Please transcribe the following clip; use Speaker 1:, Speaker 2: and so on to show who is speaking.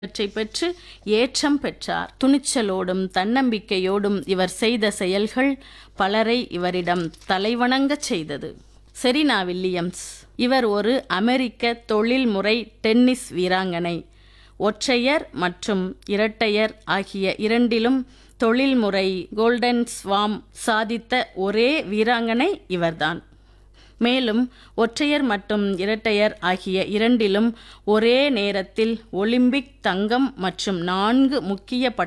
Speaker 1: இவற்றை பெற்று ஏற்றம் பெற்றார் துணிச்சலோடும் தன்னம்பிக்கையோடும் இவர் செய்த செயல்கள் பலரை இவரிடம் தலைவணங்கச் செய்தது செரினா வில்லியம்ஸ் இவர் ஒரு அமெரிக்க தொழில்முறை டென்னிஸ் வீராங்கனை ஒற்றையர் மற்றும் இரட்டையர் ஆகிய இரண்டிலும் தொழில்முறை கோல்டன் ஸ்வாம் சாதித்த ஒரே வீராங்கனை இவர்தான் மேலும் ஒற்றையர் மற்றும் இரட்டையர் ஆகிய இரண்டிலும் ஒரே நேரத்தில் ஒலிம்பிக் தங்கம் மற்றும் நான்கு முக்கிய பட்ட